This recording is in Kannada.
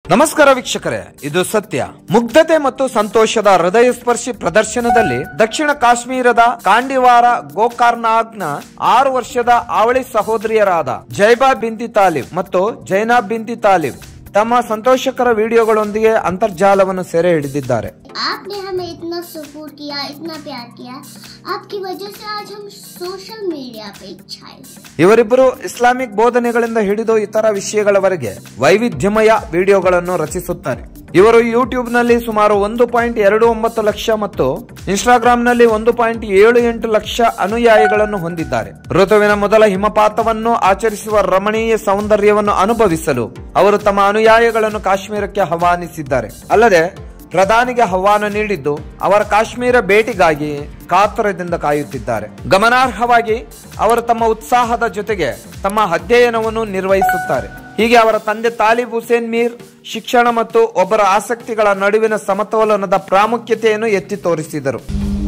ನಮಸ್ಕಾರ ವೀಕ್ಷಕರೇ ಇದು ಸತ್ಯ ಮುಗ್ಧತೆ ಮತ್ತು ಸಂತೋಷದ ಹೃದಯ ಸ್ಪರ್ಶಿ ಪ್ರದರ್ಶನದಲ್ಲಿ ದಕ್ಷಿಣ ಕಾಶ್ಮೀರದ ಕಾಂಡಿವಾರ ಗೋಕರ್ನಾಗ್ನ ಆರು ವರ್ಷದ ಅವಳಿ ಸಹೋದರಿಯರಾದ ಜೈಬಾ ಬಿಂದಿ ತಾಲಿಬ್ ಮತ್ತು ಜೈನಾಬ್ ಬಿಂದಿ ತಾಲಿಬ್ ತಮ್ಮ ಸಂತೋಷಕರ ವಿಡಿಯೋಗಳೊಂದಿಗೆ ಅಂತರ್ಜಾಲವನ್ನು ಸೆರೆ ಹಿಡಿದಿದ್ದಾರೆ आपने हमें इतना सपोर्ट किया इतना प्यार किया आपकी वजह से आज हम सोशल मीडिया पे छाए ಇವರಿಬ್ಬರು ಇಸ್ಲಾಮಿಕ್ ಬೋಧನೆಗಳಿಂದ ಹಿಡಿದು ಇತರ ವಿಷಯಗಳವರೆಗೆ ವೈವಿಧ್ಯಮಯ ವಿಡಿಯೋಗಳನ್ನು ರಚಿಸುತ್ತಾರೆ ಇವರು ಯೂಟ್ಯೂಬ್ ನಲ್ಲಿ ಸುಮಾರು ಒಂದು ಪಾಯಿಂಟ್ ಎರಡು ಒಂಬತ್ತು ಲಕ್ಷ ಮತ್ತು ಇನ್ಸ್ಟಾಗ್ರಾಮ್ ನಲ್ಲಿ ಒಂದು ಪಾಯಿಂಟ್ ಏಳು ಎಂಟು ಲಕ್ಷ ಅನುಯಾಯಿಗಳನ್ನು ಹೊಂದಿದ್ದಾರೆ ಋತುವಿನ ಮೊದಲ ಹಿಮಪಾತವನ್ನು ಆಚರಿಸುವ ರಮಣೀಯ ಸೌಂದರ್ಯವನ್ನು ಅನುಭವಿಸಲು ಅವರು ತಮ್ಮ ಅನುಯಾಯಿಗಳನ್ನು ಕಾಶ್ಮೀರಕ್ಕೆ ಆಹ್ವಾನಿಸಿದ್ದಾರೆ ಅಲ್ಲದೆ ಪ್ರಧಾನಿಗೆ ಆಹ್ವಾನ ನೀಡಿದ್ದು ಅವರ ಕಾಶ್ಮೀರ ಭೇಟಿಗಾಗಿ ಕಾತರದಿಂದ ಕಾಯುತ್ತಿದ್ದಾರೆ ಗಮನಾರ್ಹವಾಗಿ ಅವರು ತಮ್ಮ ಉತ್ಸಾಹದ ಜೊತೆಗೆ ತಮ್ಮ ಅಧ್ಯಯನವನ್ನು ನಿರ್ವಹಿಸುತ್ತಾರೆ ಹೀಗೆ ಅವರ ತಂದೆ ತಾಲಿಬ್ ಹುಸೇನ್ ಮೀರ್ ಶಿಕ್ಷಣ ಮತ್ತು ಒಬ್ಬರ ಆಸಕ್ತಿಗಳ ನಡುವಿನ ಸಮತೋಲನದ ಪ್ರಾಮುಖ್ಯತೆಯನ್ನು ಎತ್ತಿ ತೋರಿಸಿದರು